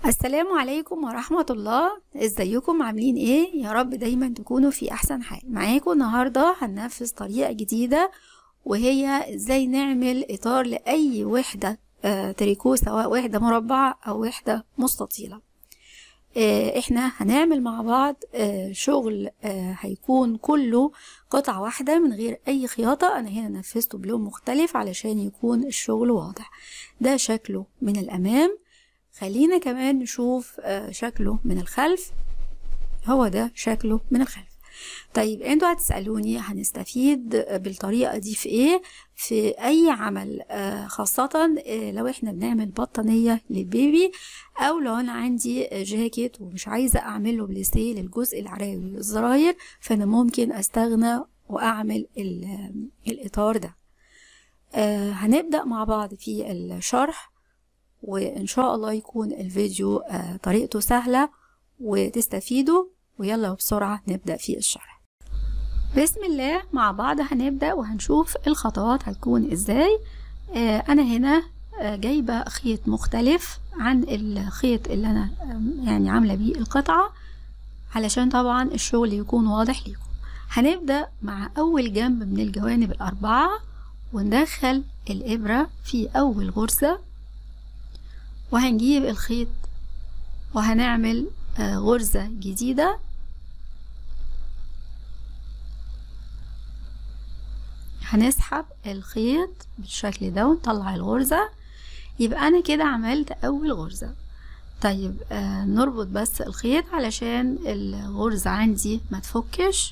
السلام عليكم ورحمة الله ازيكم عاملين ايه يا رب دايما تكونوا في احسن حال معاكم النهاردة هننفذ طريقة جديدة وهي ازاي نعمل اطار لاي وحدة آه تريكو سواء وحدة مربعة او وحدة مستطيلة آه احنا هنعمل مع بعض آه شغل آه هيكون كله قطعة واحدة من غير اي خياطة انا هنا نفذته بلون مختلف علشان يكون الشغل واضح ده شكله من الامام خلينا كمان نشوف شكله من الخلف هو ده شكله من الخلف طيب انتوا هتسألوني هنستفيد بالطريقة دي في ايه في اي عمل خاصة لو احنا بنعمل بطانية للبيبي او لو انا عندي جاكيت ومش عايزة اعمله بليسيه للجزء العراوي للزراير فانا ممكن استغنى واعمل الاطار ده هنبدأ مع بعض في الشرح وإن شاء الله يكون الفيديو طريقته سهلة وتستفيدوا ويلا بسرعة نبدأ في الشرح بسم الله مع بعض هنبدأ وهنشوف الخطوات هتكون ازاي أنا هنا جايبة خيط مختلف عن الخيط اللي أنا يعني عاملة بيه القطعة علشان طبعا الشغل يكون واضح ليكم هنبدأ مع أول جنب من الجوانب الأربعة وندخل الإبرة في أول غرزة وهنجيب الخيط وهنعمل غرزة جديدة هنسحب الخيط بالشكل ده ونطلع الغرزة يبقى أنا كده عملت أول غرزة طيب آه نربط بس الخيط علشان الغرزة عندي ما تفكش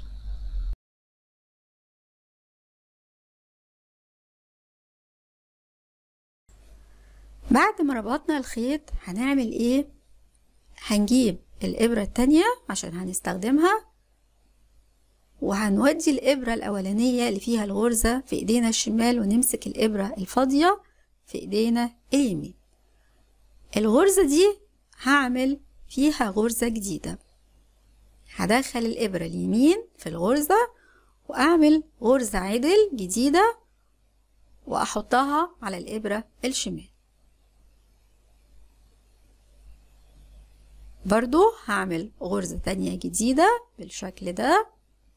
بعد ما ربطنا الخيط هنعمل ايه هنجيب الابرة التانية عشان هنستخدمها وهنودي الابرة الاولانية اللي فيها الغرزة في ايدينا الشمال ونمسك الابرة الفاضية في ايدينا اليمين الغرزة دي هعمل فيها غرزة جديدة هدخل الابرة اليمين في الغرزة واعمل غرزة عدل جديدة واحطها على الابرة الشمال برضو هعمل غرزة تانية جديدة بالشكل ده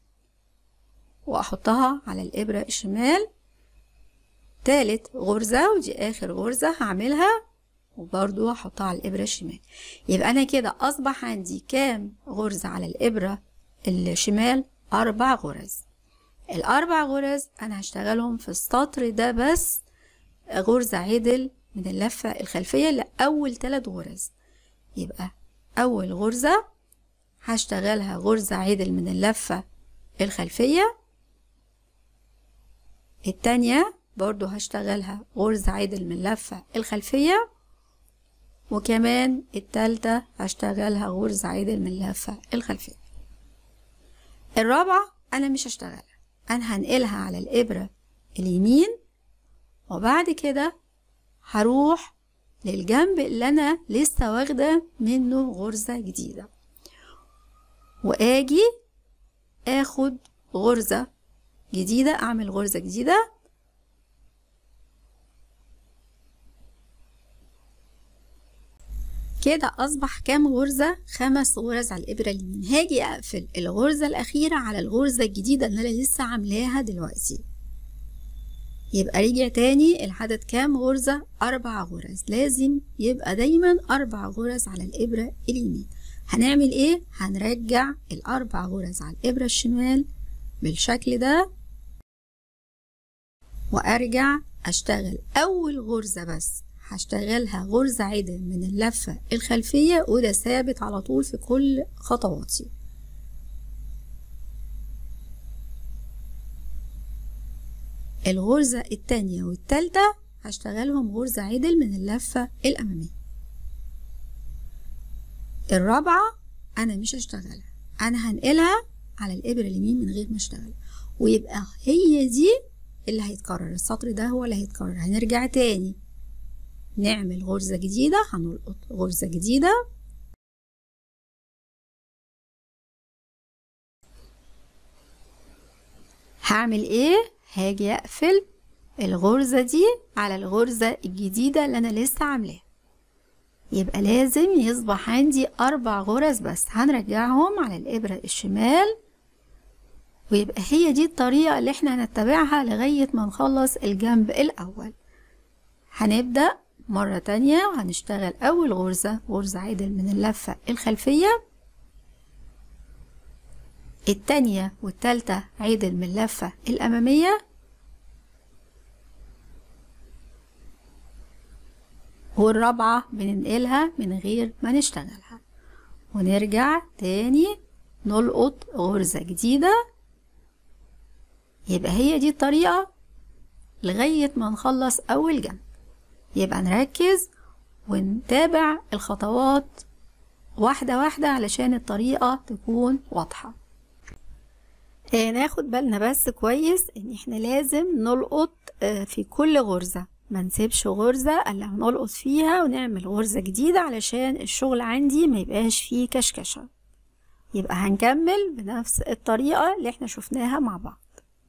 واحطها على الابرة الشمال تالت غرزة ودي اخر غرزة هعملها وبرضو هحطها على الابرة الشمال يبقى انا كده اصبح عندي كام غرزة على الابرة الشمال اربع غرز الاربع غرز انا هشتغلهم في السطر ده بس غرزة عدل من اللفة الخلفية لأول تلات غرز يبقى أول غرزة هشتغلها غرزة عدل من اللفة الخلفية التانية برضو هشتغلها غرزة عدل من اللفة الخلفية وكمان التالتة هشتغلها غرزة عدل من اللفة الخلفية الرابعة أنا مش هشتغلها أنا هنقلها على الإبرة اليمين وبعد كده هروح للجنب اللي انا لسه واخده منه غرزه جديده واجي اخد غرزه جديده اعمل غرزه جديده كده اصبح كام غرزه خمس غرز على الابره اليمين هاجي اقفل الغرزه الاخيره على الغرزه الجديده اللي انا لسه عاملاها دلوقتي يبقى رجع تاني العدد كام غرزة أربع غرز لازم يبقى دايما أربع غرز على الإبرة اليمين هنعمل إيه؟ هنرجع الأربع غرز على الإبرة الشمال بالشكل ده وأرجع أشتغل أول غرزة بس هشتغلها غرزة عدل من اللفة الخلفية وده ثابت على طول في كل خطواتي الغرزة التانية والتالتة هشتغلهم غرزة عدل من اللفة الأمامية الرابعة أنا مش هشتغلها أنا هنقلها على الإبرة اليمين من غير ما اشتغل ويبقى هي دي اللي هيتكرر السطر ده هو اللي هيتكرر هنرجع تاني نعمل غرزة جديدة هنلقط غرزة جديدة هعمل ايه هاجي اقفل الغرزة دي على الغرزة الجديدة اللي انا لسه عاملاها يبقى لازم يصبح عندي أربع غرز بس هنرجعهم على الإبرة الشمال ويبقى هي دي الطريقة اللي احنا هنتبعها لغاية ما نخلص الجنب الأول هنبدأ مرة تانية وهنشتغل أول غرزة غرزة عدل من اللفة الخلفية التانية والتالتة عدل من اللفة الأمامية والرابعة بننقلها من غير ما نشتغلها ونرجع تاني نلقط غرزة جديدة يبقى هي دي الطريقة لغاية ما نخلص أول جنب يبقى نركز ونتابع الخطوات واحدة واحدة علشان الطريقة تكون واضحة آه ناخد بالنا بس كويس ان احنا لازم نلقط آه في كل غرزة ما نسيبش غرزة الا هنلقط فيها ونعمل غرزة جديدة علشان الشغل عندي ما يبقاش فيه كشكشة يبقى هنكمل بنفس الطريقة اللي احنا شفناها مع بعض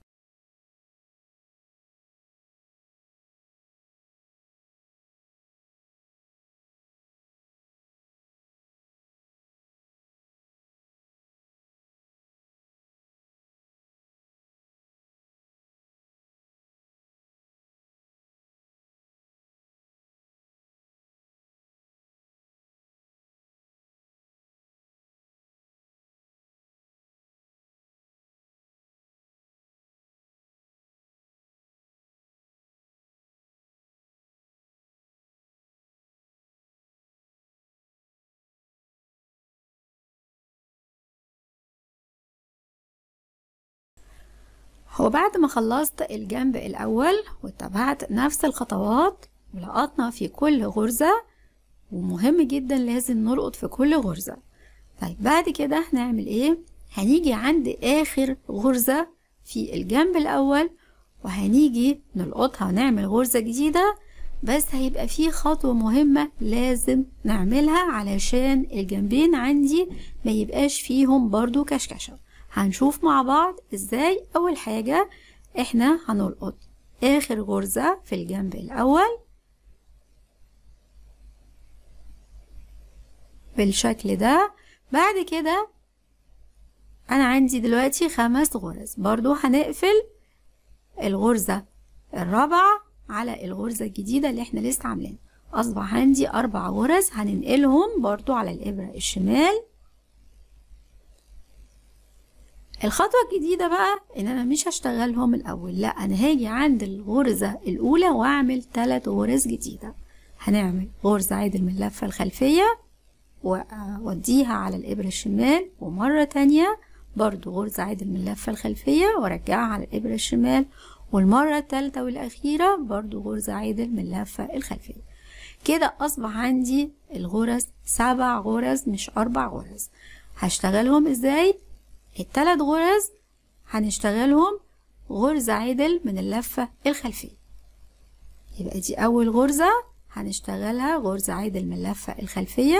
هو بعد ما خلصت الجنب الأول واتبعت نفس الخطوات ولقطنا في كل غرزة ومهم جدا لازم نلقط في كل غرزة طيب بعد كده هنعمل ايه هنيجي عند آخر غرزة في الجنب الأول وهنيجي نلقطها ونعمل غرزة جديدة بس هيبقى في خطوة مهمة لازم نعملها علشان الجنبين عندي ما يبقاش فيهم برضو كشكشة هنشوف مع بعض ازاي اول حاجة احنا هنلقط اخر غرزة في الجنب الاول بالشكل ده بعد كده انا عندي دلوقتي خمس غرز برضو هنقفل الغرزة الرابعة على الغرزة الجديدة اللي احنا لسه عاملينها اصبح عندي اربع غرز هننقلهم برضو على الابرة الشمال الخطوة الجديدة بقى ان انا مش هشتغلهم الاول لا انا هاجي عند الغرزة الاولى واعمل ثلاث غرز جديدة هنعمل غرزة عدل من اللفة الخلفية واوديها على الابرة الشمال ومرة تانية برضو غرزة عدل من اللفة الخلفية وارجعها على الابرة الشمال والمرة الثالثة والاخيرة برضو غرزة عدل من اللفة الخلفية كده اصبح عندي الغرز سبع غرز مش اربع غرز هشتغلهم ازاي التلات غرز هنشتغلهم غرزة عدل من اللفة الخلفية يبقى دي أول غرزة هنشتغلها غرزة عدل من اللفة الخلفية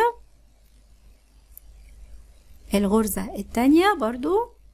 الغرزة التانية برضو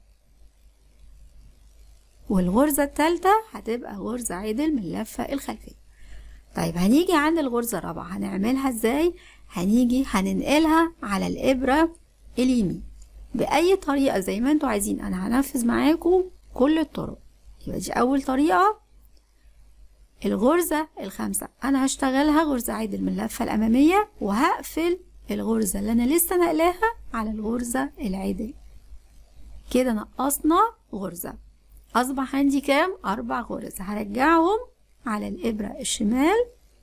والغرزة التالتة هتبقى غرزة عدل من اللفة الخلفية طيب هنيجي عند الغرزة الرابعة هنعملها ازاي هنيجي هننقلها على الإبرة اليمين بأي طريقة زي ما انتوا عايزين أنا هنفذ معاكم كل الطرق يبقى دي أول طريقة الغرزة الخامسة أنا هشتغلها غرزة عدل من اللفة الأمامية وهقفل الغرزة اللي أنا لسه نقلاها على الغرزة العدل كده نقصنا غرزة أصبح عندي كام؟ أربع غرز هرجعهم على الإبرة الشمال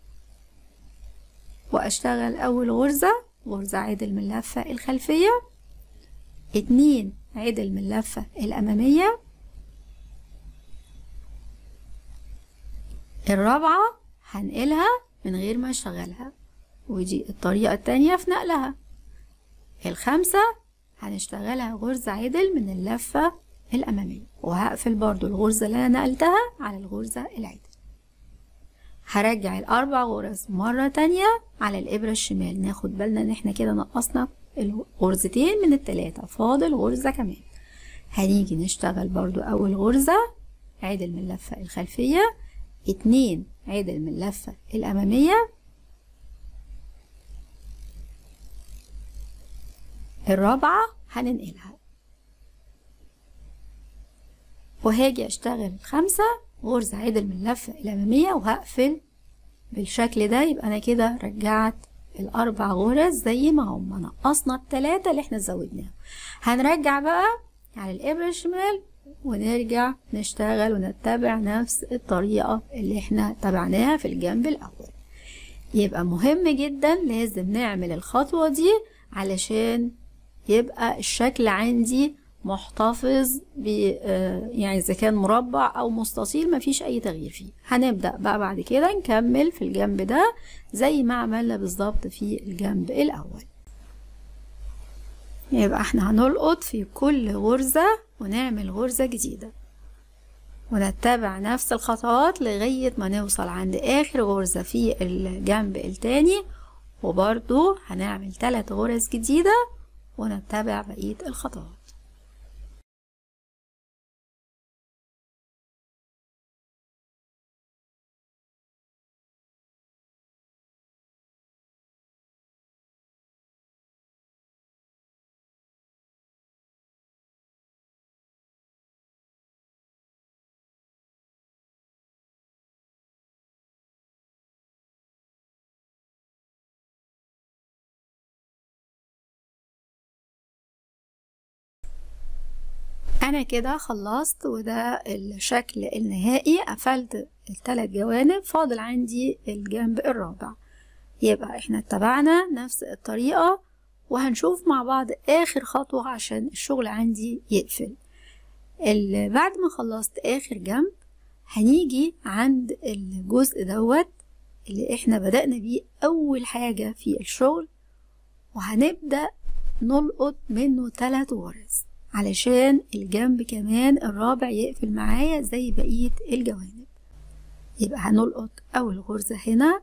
وأشتغل أول غرزة غرزة عدل من اللفة الخلفية اتنين عدل من اللفة الأمامية الرابعة هنقلها من غير ما اشتغلها ودي الطريقة التانية في نقلها الخامسة هنشتغلها غرزة عدل من اللفة الأمامية وهقفل برضو الغرزة اللي أنا نقلتها على الغرزة العدل هرجع الأربع غرز مرة تانية على الإبرة الشمال ناخد بالنا إن احنا كده نقصنا الغرزتين من التلاتة فاضل غرزة كمان هنيجي نشتغل برضو أول غرزة عدل من اللفة الخلفية اتنين عدل من اللفة الأمامية الرابعة هننقلها وهاجي اشتغل خمسة غرزة عدل من اللفة الأمامية وهقفل بالشكل ده يبقى أنا كده رجعت الأربع غرز زي ما هم نقصنا التلاتة اللي احنا زودناهم هنرجع بقى على الإبرة الشمال ونرجع نشتغل ونتبع نفس الطريقة اللي احنا تبعناها في الجنب الأول يبقى مهم جدا لازم نعمل الخطوة دي علشان يبقى الشكل عندي محتفظ ب يعني اذا كان مربع او مستطيل مفيش اي تغيير فيه هنبدا بقى بعد كده نكمل في الجنب ده زي ما عملنا بالظبط في الجنب الاول يبقى احنا هنلقط في كل غرزة ونعمل غرزة جديدة ونتبع نفس الخطوات لغاية ما نوصل عند آخر غرزة في الجنب التاني وبرضو هنعمل ثلاث غرز جديدة ونتبع بقية الخطوات انا كده خلصت وده الشكل النهائي قفلت الثلاث جوانب فاضل عندي الجنب الرابع يبقى احنا اتبعنا نفس الطريقة وهنشوف مع بعض اخر خطوة عشان الشغل عندي يقفل بعد ما خلصت اخر جنب هنيجي عند الجزء دوت اللي احنا بدأنا بيه اول حاجة في الشغل وهنبدأ نلقط منه ثلاث غرز علشان الجنب كمان الرابع يقفل معايا زي بقية الجوانب يبقى هنلقط أول غرزة هنا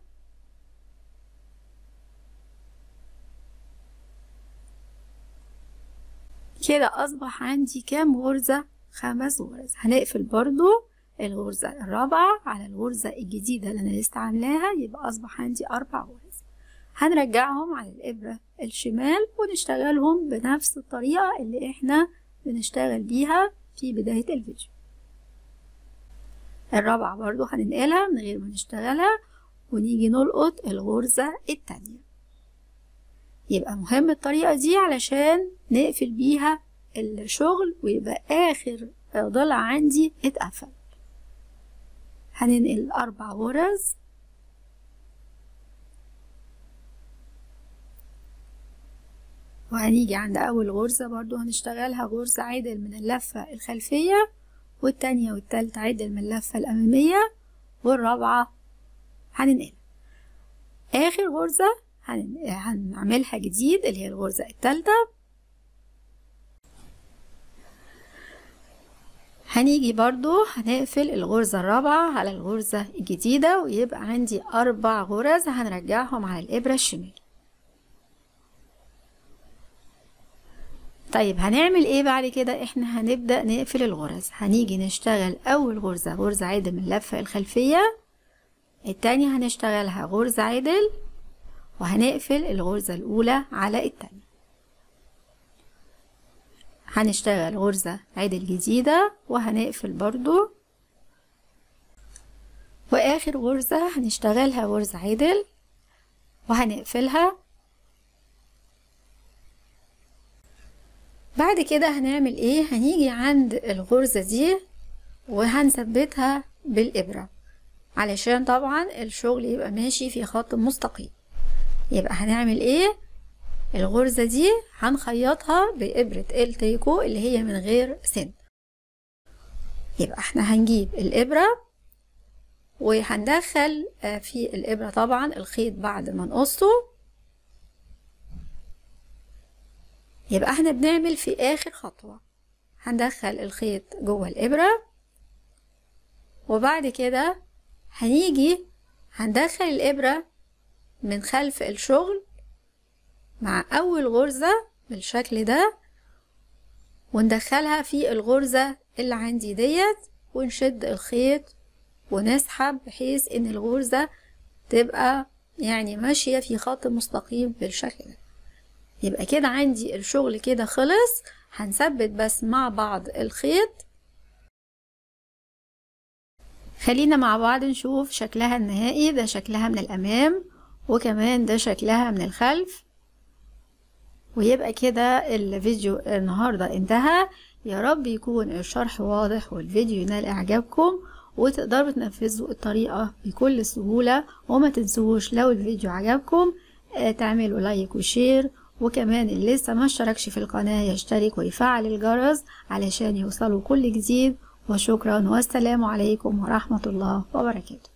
كده أصبح عندي كام غرزة خمس غرز هنقفل برضو الغرزة الرابعة على الغرزة الجديدة اللي أنا لسه عاملاها يبقى أصبح عندي أربع غرز هنرجعهم على الإبرة الشمال ونشتغلهم بنفس الطريقة اللي احنا بنشتغل بيها في بداية الفيديو الرابعة برضو هننقلها من غير ما نشتغلها ونيجي نلقط الغرزة التانية يبقى مهم الطريقة دي علشان نقفل بيها الشغل ويبقى آخر ضلع عندي اتقفل هننقل أربع غرز وهنيجي عند أول غرزة برضو هنشتغلها غرزة عدل من اللفة الخلفية والتانية والتالتة عدل من اللفة الأمامية والرابعة هننقل آخر غرزة هنعملها جديد اللي هي الغرزة التالتة هنيجي برضو هنقفل الغرزة الرابعة على الغرزة الجديدة ويبقى عندي أربع غرز هنرجعهم على الإبرة الشمال طيب هنعمل ايه بعد كده احنا هنبدأ نقفل الغرز هنيجي نشتغل اول غرزة غرزة عدل من اللفة الخلفية التانية هنشتغلها غرزة عدل وهنقفل الغرزة الاولى على التانية هنشتغل غرزة عدل جديدة وهنقفل برضو واخر غرزة هنشتغلها غرزة عدل وهنقفلها بعد كده هنعمل ايه هنيجي عند الغرزة دي وهنثبتها بالإبرة علشان طبعا الشغل يبقى ماشي في خط مستقيم يبقى هنعمل ايه الغرزة دي هنخيطها بإبرة التريكو اللي هي من غير سن يبقى احنا هنجيب الإبرة وهندخل في الإبرة طبعا الخيط بعد ما نقصه يبقى احنا بنعمل في اخر خطوة هندخل الخيط جوه الابرة وبعد كده هنيجي هندخل الابرة من خلف الشغل مع اول غرزة بالشكل ده وندخلها في الغرزة اللي عندي ديت ونشد الخيط ونسحب بحيث ان الغرزة تبقى يعني ماشية في خط مستقيم بالشكل ده يبقى كده عندي الشغل كده خلص هنثبت بس مع بعض الخيط خلينا مع بعض نشوف شكلها النهائي ده شكلها من الأمام وكمان ده شكلها من الخلف ويبقى كده الفيديو النهاردة انتهى يا رب يكون الشرح واضح والفيديو ينال إعجابكم وتقدروا تنفذوا الطريقة بكل سهولة وما تنسوش لو الفيديو عجبكم تعملوا لايك وشير وكمان اللي لسه ما اشتركش في القناة يشترك ويفعل الجرس علشان يوصلوا كل جديد وشكرا والسلام عليكم ورحمة الله وبركاته